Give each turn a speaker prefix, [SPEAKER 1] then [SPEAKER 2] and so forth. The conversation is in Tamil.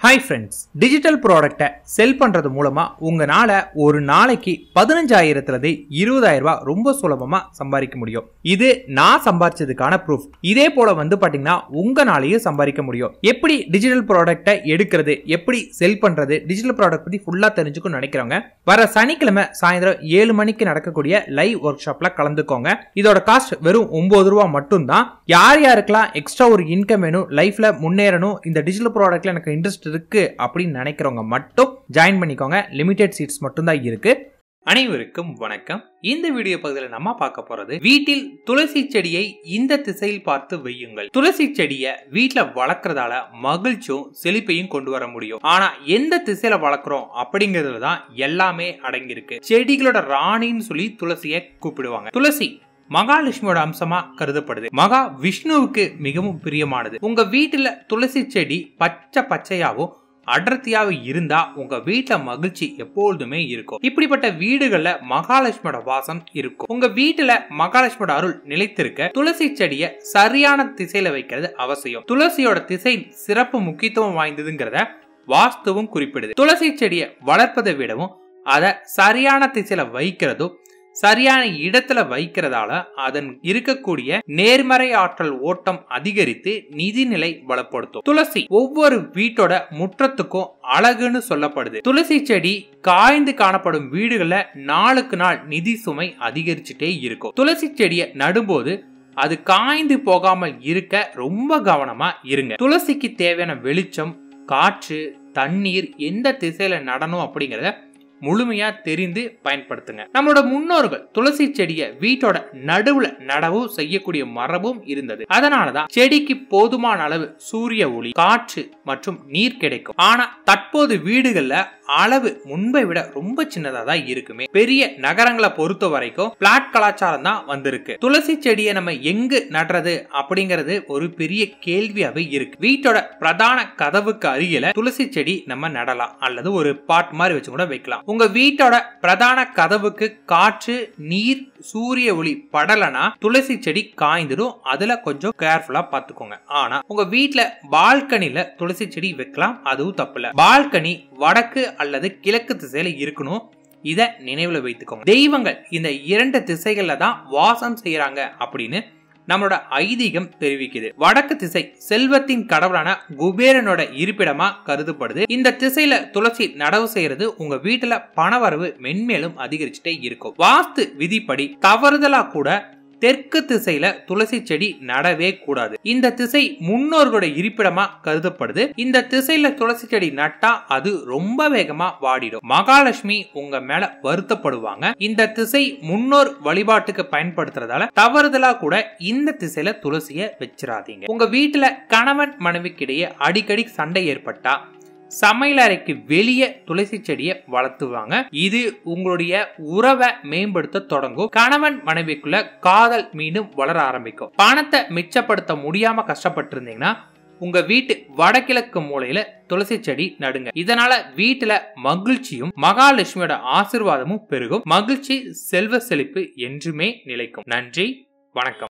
[SPEAKER 1] ஹாய் ஃப்ரெண்ட்ஸ் டிஜிட்டல் ப்ராடக்ட்டை செல் பண்ணுறது மூலமாக உங்களால் ஒரு நாளைக்கு பதினஞ்சாயிரத்துலேருந்து இருபதாயிரம் ரூபாய் ரொம்ப சுலபமாக சம்பாதிக்க முடியும் இது நான் சம்பாதிச்சதுக்கான ப்ரூஃப் இதே போல் வந்து பார்த்தீங்கன்னா உங்களாலேயும் சம்பாதிக்க முடியும் எப்படி டிஜிட்டல் ப்ராடக்ட்டை எடுக்கிறது எப்படி செல் பண்ணுறது டிஜிட்டல் ப்ராடக்ட் பற்றி ஃபுல்லாக தெரிஞ்சுக்கணும்னு நினைக்கிறவங்க வர சனிக்கிழமை சாயந்தரம் ஏழு மணிக்கு நடக்கக்கூடிய லைவ் ஒர்க் ஷாப்பில் கலந்துக்கோங்க இதோட காஸ்ட் வெறும் ஒம்பது ரூபா மட்டும்தான் யார் யாருக்கெல்லாம் எக்ஸ்ட்ரா ஒரு இன்கம் வேணும் லைஃப்ல முன்னேறணும் இந்த டிஜிட்டல் ப்ராடக்ட்ல எனக்கு இன்ட்ரெஸ்ட் இருக்கு அப்படின்னு நினைக்கிறவங்க மட்டும் ஜாயின் பண்ணிக்கோங்க லிமிடெட் சீட்ஸ் மட்டும்தான் இருக்கு அனைவருக்கும் வணக்கம் இந்த வீடியோ பகுதியில் நம்ம பார்க்க போறது வீட்டில் துளசி செடியை இந்த திசையில் பார்த்து வையுங்கள் துளசி செடியை வீட்டில் வளர்க்கறதால மகிழ்ச்சியும் செழிப்பையும் கொண்டு வர முடியும் ஆனா எந்த திசையில வளர்க்குறோம் அப்படிங்கிறதுல தான் எல்லாமே அடங்கியிருக்கு செடிகளோட ராணின்னு சொல்லி துளசியை கூப்பிடுவாங்க துளசி மகாலட்சுமியோட அம்சமா கருதப்படுது மகா விஷ்ணுவுக்கு மிகவும் பிரியமானது உங்க வீட்டுல துளசி செடி பச்சை பச்சையாவும் அடர்த்தியாவும் இருந்தா உங்க வீட்டுல மகிழ்ச்சி எப்பொழுதுமே இருக்கும் இப்படிப்பட்ட வீடுகள்ல மகாலட்சுமியோட வாசம் இருக்கும் உங்க வீட்டுல மகாலட்சுமியோட அருள் நிலைத்திருக்க துளசி செடியை சரியான திசையில வைக்கிறது அவசியம் துளசியோட திசை சிறப்பு முக்கியத்துவம் வாய்ந்ததுங்கிறத வாஸ்துவும் குறிப்பிடுது துளசி செடியை வளர்ப்பதை விடவும் அதை சரியான திசையில வைக்கிறதும் சரியான இடத்துல வைக்கிறதால அதன் இருக்கக்கூடிய நேர்மறை ஆற்றல் ஓட்டம் அதிகரித்து நிதிநிலை பலப்படுத்தும் துளசி ஒவ்வொரு வீட்டோட முற்றத்துக்கும் அழகுன்னு சொல்லப்படுது துளசி செடி காய்ந்து காணப்படும் வீடுகள்ல நாளுக்கு நாள் நிதி சுமை அதிகரிச்சுட்டே இருக்கும் துளசி செடியை நடும்போது அது காய்ந்து போகாமல் இருக்க ரொம்ப கவனமா இருங்க துளசிக்கு தேவையான வெளிச்சம் காற்று தண்ணீர் எந்த திசையில நடணும் அப்படிங்கறத முழுமையா தெரிந்து பயன்படுத்துங்க நம்மளோட முன்னோர்கள் துளசி செடியை வீட்டோட நடுவுல நடவும் செய்யக்கூடிய மரபும் இருந்தது அதனாலதான் செடிக்கு போதுமான அளவு சூரிய ஒளி காற்று மற்றும் நீர் கிடைக்கும் ஆனா தற்போது வீடுகள்ல அளவு முன்பை விட ரொம்ப சின்னதா தான் இருக்குமே பெரிய நகரங்களை பொறுத்த வரைக்கும் பிளாட் கலாச்சாரம் தான் வந்திருக்கு துளசி செடியை நம்ம எங்கு நடுறது அப்படிங்கிறது ஒரு பெரிய கேள்வியாவே இருக்கு வீட்டோட பிரதான கதவுக்கு அருகில துளசி செடி நம்ம நடலாம் அல்லது ஒரு பாட் மாதிரி வச்சு கூட வைக்கலாம் உங்க வீட்டோட பிரதான கதவுக்கு காற்று நீர் சூரிய ஒளி படலனா துளசி செடி காய்ந்துடும் அதுல கொஞ்சம் கேர்ஃபுல்லா பாத்துக்கோங்க ஆனா உங்க வீட்டுல பால்கனில துளசி செடி வைக்கலாம் அதுவும் தப்புல பால்கனி வடக்கு அல்லது கிழக்கு திசையில இருக்கணும் இத நினைவுல வைத்துக்கோங்க தெய்வங்கள் இந்த இரண்டு திசைகள்ல தான் வாசம் செய்யறாங்க அப்படின்னு நம்மளோட ஐதீகம் தெரிவிக்குது வடக்கு திசை செல்வத்தின் கடவுளான குபேரனோட இருப்பிடமா கருதப்படுது இந்த திசையில துளசி நடவு செய்யறது உங்க வீட்டுல பணவரவு மென்மேலும் அதிகரிச்சுட்டே இருக்கும் வாஸ்து விதிப்படி தவறுதலா கூட தெற்கு திசையில துளசி செடி நடவே கூடாது இந்த திசை முன்னோர்களோட இருப்பிடமா கருதப்படுது இந்த திசையில துளசி செடி நட்டா அது ரொம்ப வேகமா வாடிடும் மகாலட்சுமி உங்க மேல வருத்தப்படுவாங்க இந்த திசை முன்னோர் வழிபாட்டுக்கு பயன்படுத்துறதால தவறுதலா கூட இந்த திசையில துளசிய வச்சிடாதீங்க உங்க வீட்டுல கணவன் மனைவிக்கிடையே அடிக்கடி சண்டை ஏற்பட்டா சமையலறைக்கு வெளியே துளசி செடியை வளர்த்துவாங்க இது உங்களுடைய உறவை மேம்படுத்த தொடங்கும் கணவன் மனைவிக்குள்ள காதல் மீண்டும் வளர ஆரம்பிக்கும் பணத்தை மிச்சப்படுத்த முடியாம கஷ்டப்பட்டு இருந்தீங்கன்னா உங்க வீட்டு வடகிழக்கு மூலையில துளசி செடி நடுங்க இதனால வீட்டுல மகிழ்ச்சியும் மகாலட்சுமியோட ஆசிர்வாதமும் பெருகும் மகிழ்ச்சி செல்வ செழிப்பு என்றுமே நிலைக்கும் நன்றி வணக்கம்